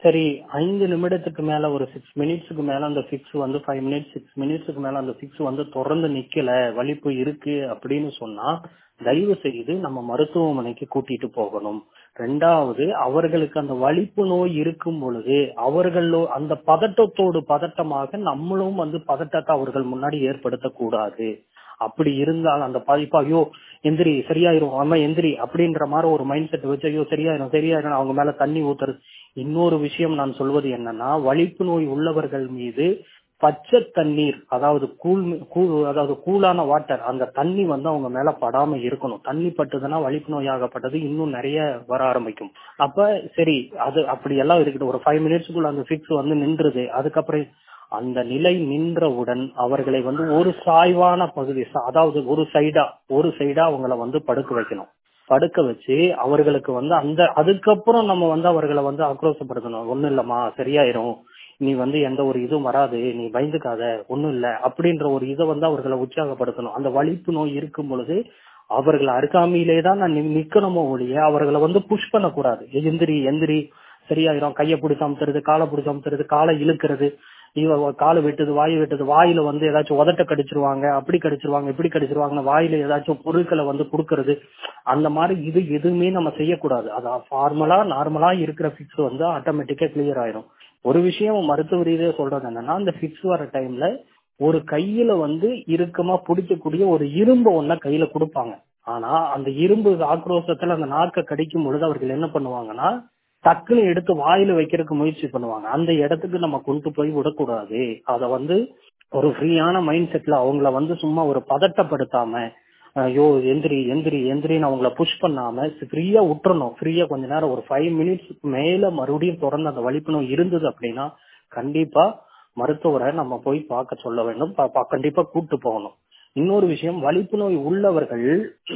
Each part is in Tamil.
சரி ஐந்து நிமிடத்துக்கு மேல ஒரு சிக்ஸ் மினிட்ஸுக்கு மேல அந்த ஃபிக்ஸ் வந்து ஃபைவ் மினிட்ஸ் சிக்ஸ் மினிட்ஸுக்கு மேல அந்த ஃபிக்ஸ் வந்து தொடர்ந்து நிக்கல வலிப்பு இருக்கு அப்படின்னு சொன்னா தயவு செய்து நம்ம மருத்துவமனைக்கு கூட்டிட்டு போகணும் ரெண்டாவது அவர்களுக்கு அந்த வலிப்பு நோய் இருக்கும் பொழுது அவர்களோ அந்த பதட்டத்தோடு பதட்டமாக நம்மளும் வந்து பதட்டத்தை அவர்கள் முன்னாடி ஏற்படுத்தக்கூடாது அப்படி இருந்தால் அந்த பாதிப்பு ஐயோ எந்திரி சரியாயிரும் அம்மா எந்திரி அப்படின்ற மாதிரி ஒரு மைண்ட் செட் வச்சு ஐயோ சரியாயிரும் சரியாயிரும் அவங்க மேல தண்ணி ஊத்துறது இன்னொரு விஷயம் நான் சொல்வது என்னன்னா வலிப்பு நோய் உள்ளவர்கள் மீது பச்சை தண்ணீர் அதாவது கூல் கூழ் அதாவது கூலான வாட்டர் அந்த தண்ணி வந்து அவங்க மேல படாம இருக்கணும் தண்ணி பட்டுதுன்னா வலிப்பு நோயாகப்பட்டது இன்னும் நிறைய வர ஆரம்பிக்கும் அப்ப சரி அது அப்படி எல்லாம் இருக்கட்டும் ஒரு ஃபைவ் மினிட்ஸ்க்குள்ள அந்த ஃபிக்ஸ் வந்து நின்றுது அதுக்கப்புறம் அந்த நிலை நின்றவுடன் அவர்களை வந்து ஒரு சாய்வான பகுதி அதாவது ஒரு சைடா ஒரு சைடா அவங்கள வந்து படுக்க வைக்கணும் படுக்க வச்சு அவர்களுக்கு வந்து அந்த அதுக்கப்புறம் நம்ம வந்து அவர்களை வந்து ஆக்ரோஷப்படுத்தணும் ஒண்ணும் இல்லம்மா சரியாயிரும் நீ வந்து எந்த ஒரு இதுவும் வராது நீ பயந்துக்காத ஒண்ணும் இல்ல அப்படின்ற ஒரு இதை வந்து அவர்களை உற்சாகப்படுத்தணும் அந்த வலிப்பு நோய் இருக்கும் பொழுது அவர்கள் அருகாமையிலே தான் நான் நிக்கணுமோ ஒழிய அவர்களை வந்து புஷ் பண்ணக்கூடாது எந்திரி எந்திரி சரியாயிரும் கையை பிடிச்சி அமுத்துறது காலை பிடிச்சி அமுத்துறது காலை இழுக்கிறது இவ காலை வெட்டுது வாய் வெட்டுது வாயில வந்து ஏதாச்சும் உதட்ட கடிச்சிருவாங்க அப்படி கடிச்சிருவாங்க இப்படி கடிச்சிருவாங்க வாயில ஏதாச்சும் பொருட்களை வந்து கொடுக்கறது அந்த மாதிரி இது எதுவுமே நம்ம செய்யக்கூடாது அதான் ஃபார்மலா நார்மலா இருக்கிற ஃபிக்ஸ் வந்து ஆட்டோமேட்டிக்கா கிளியர் ஆயிரும் ஒரு விஷயம் மருத்துவ ரீதியா சொல்றது என்னன்னா அந்த ஃபிக்ஸ் வர டைம்ல ஒரு கையில வந்து இறுக்கமா பிடிக்கக்கூடிய ஒரு இரும்பு ஒன்ன கையில கொடுப்பாங்க ஆனா அந்த இரும்பு ஆக்ரோஷத்துல அந்த நாக்க கடிக்கும் பொழுது அவர்கள் என்ன பண்ணுவாங்கன்னா டக்குன்னு எடுத்து வாயில வைக்கிறதுக்கு முயற்சி பண்ணுவாங்க அந்த இடத்துக்கு நம்ம கொண்டு போய் விடக்கூடாது அத வந்து ஒரு ஃப்ரீயான மைண்ட் செட்ல அவங்கள வந்து சும்மா ஒரு பதட்டப்படுத்தாம ஐயோ எந்திரி எந்திரி எந்திரின்னு அவங்கள புஷ் பண்ணாம ஃப்ரீயா விட்டுறணும் ஃப்ரீயா கொஞ்ச நேரம் ஒரு ஃபைவ் மினிட்ஸ் மேல மறுபடியும் தொடர்ந்து அந்த வலிப்பு நோய் இருந்தது அப்படின்னா கண்டிப்பா மருத்துவரை நம்ம போய் பார்க்க சொல்ல வேண்டும் கண்டிப்பா கூட்டு போகணும் இன்னொரு விஷயம் வலிப்பு நோய் உள்ளவர்கள்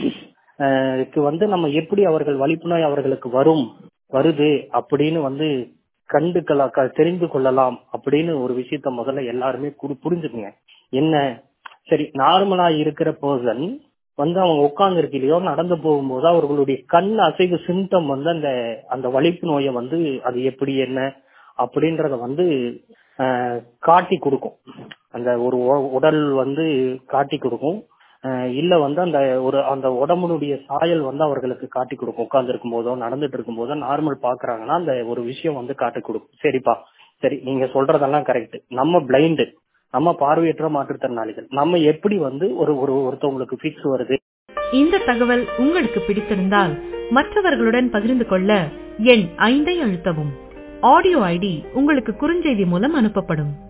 வந்து நம்ம எப்படி அவர்கள் வலிப்பு நோய் அவர்களுக்கு வரும் வருது அப்படின்னு வந்து கண்டுக்கலா தெரிந்து கொள்ளலாம் அப்படின்னு ஒரு விஷயத்த முதல்ல எல்லாருமே புரிஞ்சுக்குங்க என்ன சரி நார்மலா இருக்கிற பர்சன் வந்து அவங்க உட்கார்ந்து இருக்கையிலையோ நடந்து போகும்போது அவர்களுடைய கண் அசைவு சிம்டம் வந்து அந்த அந்த வலிப்பு நோயை வந்து அது எப்படி என்ன அப்படின்றத வந்து காட்டி கொடுக்கும் அந்த ஒரு உடல் வந்து காட்டி கொடுக்கும் இல்ல வந்து அந்த ஒரு அந்த உடம்புனுடைய சாயல் வந்து அவர்களுக்கு காட்டி கொடுக்கும் உட்கார்ந்து இருக்கும் போதோ நடந்துட்டு இருக்கும் போதோ நார்மல் பாக்குறாங்கன்னா அந்த ஒரு விஷயம் வந்து காட்டி கொடுக்கும் சரிப்பா சரி நீங்க சொல்றதெல்லாம் கரெக்ட் நம்ம பிளைண்டு நம்ம பார்வையற்ற மாற்றுத்திறனாளிகள் நம்ம எப்படி வந்து ஒரு ஒரு ஒருத்தவங்களுக்கு பிக்ஸ் வருது இந்த தகவல் உங்களுக்கு பிடித்திருந்தால் மற்றவர்களுடன் பகிர்ந்து கொள்ள எண் ஐந்தை அழுத்தவும் ஆடியோ ஐடி உங்களுக்கு குறுஞ்செய்தி மூலம் அனுப்பப்படும்